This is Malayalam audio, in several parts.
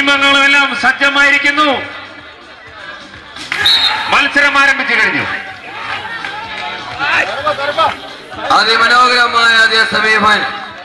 ടീമംഗങ്ങളും എല്ലാം സജ്ജമായിരിക്കുന്നു മത്സരം ആരംഭിച്ചു കഴിഞ്ഞു അതിമനോഹരമായ അതേ സമീപൻ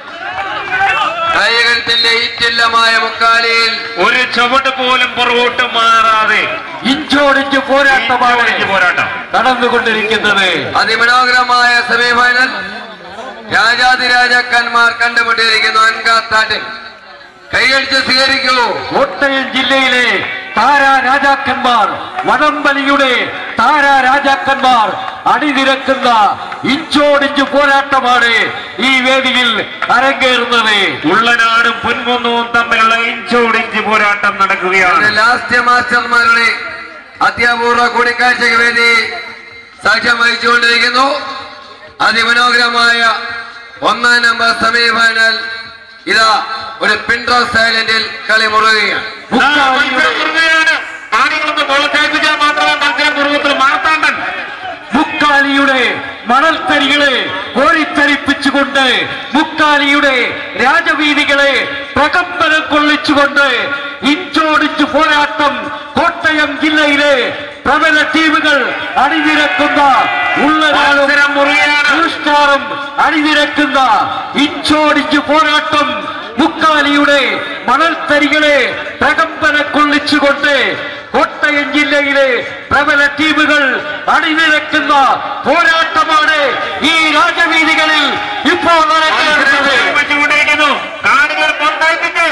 കായികത്തിന്റെ ഈറ്റില്ലമായ മുക്കാലിയിൽ ഒരു ചുവട് പോലും പുറകോട്ട് മാറാതെ ഇഞ്ചോടിഞ്ച് പോരാട്ടമാണ് ഇഞ്ചോടിഞ്ച് പോരാട്ടം നടന്നുകൊണ്ടിരിക്കുന്നത് അതിമനോഹരമായ സെമിഫൈനൽ രാജാതിരാജാക്കന്മാർ കണ്ടുമുട്ടിയിരിക്കുന്നു അൻകാത്താട്ടിൽ കൈയടിച്ച് സ്വീകരിക്കൂ കോട്ടയം ജില്ലയിലെ താരാ രാജാക്കന്മാർ വടംവലിയുടെ താരാ രാജാക്കന്മാർ അണിനിരക്കുന്ന ഇഞ്ചോടിഞ്ച് പോരാട്ടമാണ് ഈ വേദിയിൽ അരങ്ങേറുന്നത് ഉള്ളനാടും പൊൻകുന്നവും തമ്മിലുള്ള ഇഞ്ചോടിഞ്ച് പോരാട്ടം നടക്കുകയാണ് ലാസ്റ്റ് മാസ്റ്റർമാരുടെ അത്യാപൂർവ കൂടിക്കാഴ്ചയ്ക്ക് വേണ്ടി സാക്ഷ്യം വഹിച്ചുകൊണ്ടിരിക്കുന്നു അതിമനോഹരമായ ഒന്നാം നമ്പർ സെമിഫൈനൽ ഇതാ ഒരു പിൻഡ്രോ സൈലന്റിൽ കളി മുറുകയാണ് ദാ മത്സരം മുറുകുകയാണ്. കാണികളൊന്ന് പ്രോത്സാഹിപ്പിച്ചാൽ മാത്രമേ മത്സരം മുറുകത്തുള്ളൂ മാർത്താണ്ഡൻ മുക്കാലിയുടെ മണൽത്തരികളെ കോരിത്തരിപ്പിച്ചുകൊണ്ട് മുക്കാലിയുടെ രാജവീതികളെ പ്രകമ്പനം കൊള്ളിച്ചുകൊണ്ട് ഇഞ്ചോടിഞ്ച് പോരാട്ടം കോട്ടയം ജില്ലയിലെ പ്രബല ടീമുകൾ അണിനിരക്കുന്ന ഉള്ളനാളും മത്സരം മുറുകയാണ്. ൂഷ്ടാറും അണിനിരക്കുന്ന ഇഞ്ചോടിഞ്ച് പോരാട്ടം മുക്കാലിയുടെ മണൽത്തരികളെ പ്രകമ്പനം കൊള്ളിച്ചുകൊണ്ട് കോട്ടയം ജില്ലയിലെ പ്രബല ടീമുകൾ അണിനിരക്കുന്ന പോരാട്ടമാണ് ഈ രാജവീതികളിൽ ഇപ്പോൾ നടക്കുന്നത് വെച്ചുകൊണ്ടിരിക്കുന്നു കാണികൾ പ്രോത്സാഹിപ്പിച്ച്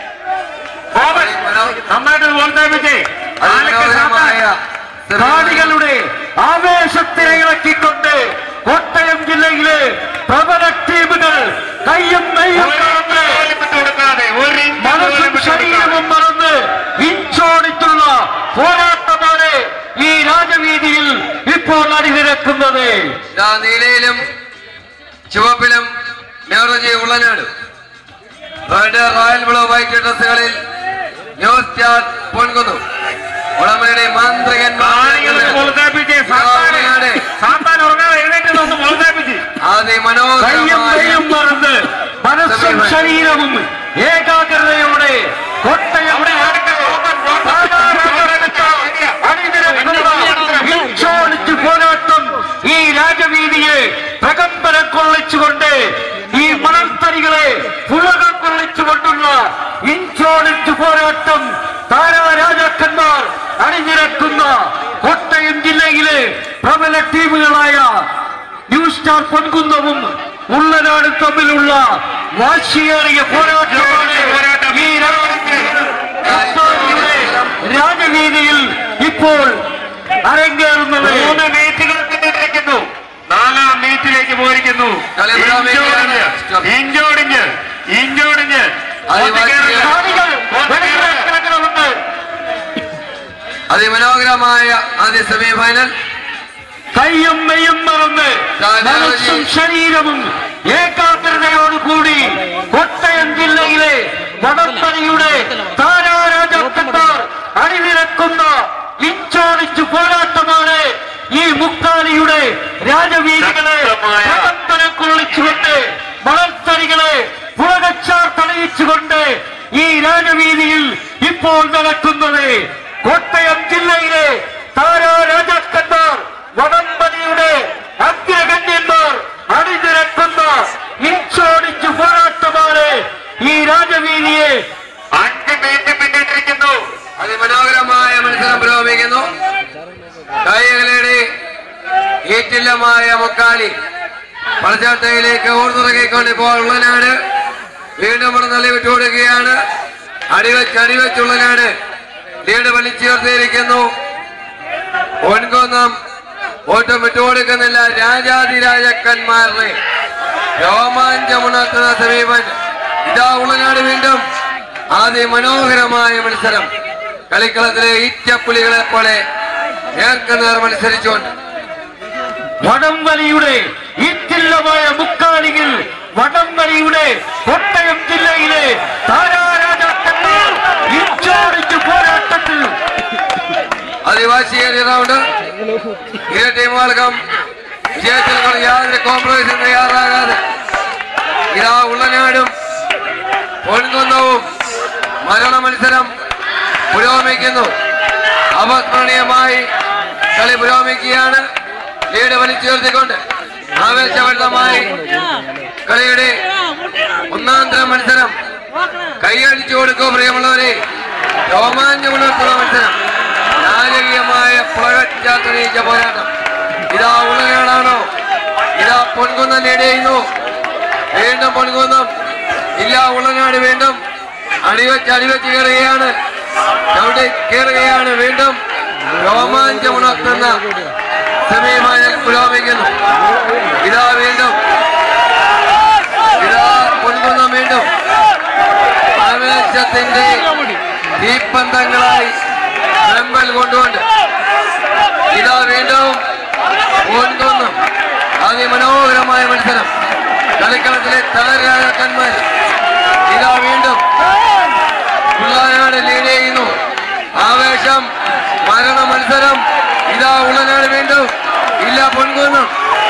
ഗോപൻ നന്നായിട്ട് പ്രോത്സാഹിപ്പിച്ച് ആലക്ക് അതിമനോഹരമായ സാത്താൻ കാണികളുടെ ആവേശത്തിനെ ഇളക്കിക്കൊണ്ട് കോട്ടയം ജില്ലയിലെ പ്രബല ടീമുകൾ കയ്യും മെയ്യും മറന്ന് പോലും വിട്ടുകൊടുക്കാതെ ഒരു ഇഞ്ച് പോലും മനസ്സും വിട്ടുകൊടുക്കാതെ. ശരീരവും മറന്ന് ഇഞ്ചോടിച്ചുള്ള പോരാട്ടമാണ് ഈ രാജവീതിയിൽ ഇപ്പോൾ അണിനിരക്കുന്നത് ഇതാ നീലയിലും ചുവപ്പിലും Nehruji Ullanad red royal blue white ഡ്രസ്സുകളിൽ ന്യൂസ് സ്റ്റാർ പൊൻകുന്നു ഉടമയുടെ കാണികൾ മാന്ത്രികന്മാർ പ്രോത്സാഹിപ്പിച്ച് സാത്താനെ സാത്താൻ ഉറങ്ങാതെ എഴുന്നേറ്റ് നിന്ന് പ്രോത്സാഹിപ്പിച്ച് കയ്യും അതിമനോഹരമായ മെയ്യും മറന്ന് മനസ്സും ശരീരവും ഏകാഗ്രതയോടെ കോട്ടയം ഇഞ്ചോടിച്ച് പോരാട്ടം ഈ രാജവീതിയെ പ്രകമ്പനം കൊള്ളിച്ചുകൊണ്ട് ഈ മണൽത്തരികളെ പുളകം കൊള്ളിച്ചുകൊണ്ടുള്ള ഇഞ്ചോടിച്ച് പോരാട്ടം താരാ രാജാക്കന്മാർ അണിനിരക്കുന്ന കോട്ടയം ജില്ലയിലെ പ്രബല ടീമുകളായ ന്യൂ സ്റ്റാർ പൊൻകുന്നവും ഉള്ളനാട് തമ്മിലുള്ള വാശിയേറിയ പോരാട്ടമാണ് ഈ രാജവീതിയുടെ രാജവീതിയിൽ ഇപ്പോൾ അരങ്ങേറുന്നത് മൂന്ന് മീറ്റുകൾ പിന്നിട്ടിരിക്കുന്നു നാലാം മീറ്റിലേക്ക് പോയിരിക്കുന്നു കളി പുരോഗമിക്കുകയാണ്. ഇഞ്ചോടിഞ്ച് ഇഞ്ചോടിഞ്ച് അതിവാശിയേറിയ- കാണികൾ വെളിക്കിടക്കിടക്കുന്നുണ്ട് അതിമനോഹരമായ ആദ്യ സെമിഫൈനൽ കയ്യും മെയ്യും മറന്ന് മനസ്സും ശരീരവും ഏകാഗ്രതയോടുകൂടി കോട്ടയം ജില്ലയിലെ വടംവലിയുടെ താരാരാജാക്കന്മാർ അണിനിരക്കുന്ന ഇഞ്ചോടിച്ചു പോരാട്ടമാണ് ഈ മുക്കാലിയുടെ രാജവീതികളെ ശക്തമായ- പ്രകമ്പനം കൊള്ളിച്ചുകൊണ്ട് മണൽത്തരികളെ പുറകച്ചാർ തടയിച്ചുകൊണ്ട് ഈ രാജവീതിയിൽ ഇപ്പോൾ നടക്കുന്നത് കോട്ടയം ജില്ലയിലെ താരാ രാജാക്കന്മാർ വടംവലിയുടെ അഗ്രഗണ്യന്മാർ അണിനിരക്കുന്ന ഇഞ്ചോടിച്ചു പോരാട്ടമാണ് ഈ രാജവീതിയെ അഞ്ച് മീറ്റ് പിന്നിട്ടിരിക്കുന്നു അതിമനോഹരമായ മത്സരം പുരോഗമിക്കുന്നു കായികളുടെ ഏറ്റില്ലമായ മുക്കാലി പളച്ചാട്ടയിലേക്ക് ഊർന്നിറങ്ങിക്കൊണ്ട് ഇപ്പോൾ ഉള്ളനാട് വീണ്ടും ഇവിടെ തള്ളി വിട്ടുകൊടുക്കുകയാണ് അടിവെച്ച് അടിവെച്ചുള്ളനാട് ലീഡ് വലിച്ചുയർത്തിയിരിക്കുന്നു ഒൻകൊന്നും ഒട്ടും വിട്ടുകൊടുക്കുന്നില്ല രാജാതിരാജക്കന്മാരുടെ രോമാഞ്ചമുണർത്തുന്ന സമീപൻ ഇതാ ഉള്ളനാട് വീണ്ടും ആദ്യ മനോഹരമായ മത്സരം കളിക്കളത്തിലെ ഈറ്റപ്പുലികളെ പോലെ നേർക്കുനേർ മത്സരിച്ചുകൊണ്ട് വടംവലിയുടെ ഈറ്റില്ലമായ മുക്കാലിയിൽ വടംവലിയുടെ കോട്ടയം ജില്ലയിലെ താരാരാജാക്കന്മാർ ഇഞ്ചോടിച്ചു പോരാട്ടത്തിൽ ആദിവാസിയേറിയ റൗണ്ട് ഇരു ടീമുകൾക്കും വിജയത്തിൽ കൊണ്ട് യാതൊരു കോംപ്രമൈസും തയ്യാറാകാതെ ഇതാ ഉള്ളനാടും പൊൻകുന്നവും മരണ മത്സരം പുരോഗമിക്കുന്നു അപസ്മരണീയമായി കളി പുരോഗമിക്കുകയാണ് ലീഡ് വലിച്ചുയർത്തിക്കൊണ്ട് ആവേശഭരിതമായി കളിയുടെ ഒന്നാം തരം മത്സരം കൈയടിച്ചു കൊടുക്കൂ പ്രിയമുള്ളവരെ രോമാഞ്ചമുണർത്തുന്ന മത്സരം രാജകീയമായ പ്ലകച്ചാത്തറിയിച്ച പോരാട്ടം ഇതാ ഉള്ളനാടാണോ ഇതാ പൊൻകുന്നം ലീഡ് ചെയ്യുന്നു വീണ്ടും പൊൻകുന്നം ഇല്ല ഉള്ളനാട് വീണ്ടും അടിവെച്ച് അടിവെച്ച് കയറുകയാണ് ചവിട്ടി കയറുകയാണ് വീണ്ടും രോമാഞ്ചമുണർത്തുന്ന സെമിഫൈനൽ പുരോഗമിക്കുന്നു ഇതാ വീണ്ടും ഇതാ പൊൻകുന്നം വീണ്ടും ആവേശത്തിന്റെ തീപ്പന്തങ്ങളായി വെമ്പൽ കൊണ്ടുകൊണ്ട് ഇതാ വീണ്ടും പൊൻകുന്നം അതിമനോഹരമായ മത്സരം കളിക്കളത്തിലെ തളരാജാക്കന്മാർ ഇതാ വീണ്ടും ഉള്ളനാട് ലീഡ് ചെയ്യുന്നു ആവേശം മരണ മത്സരം ഇതാ ഉള്ളനാട് വീണ്ടും ഇല്ല പൊൻകുന്നം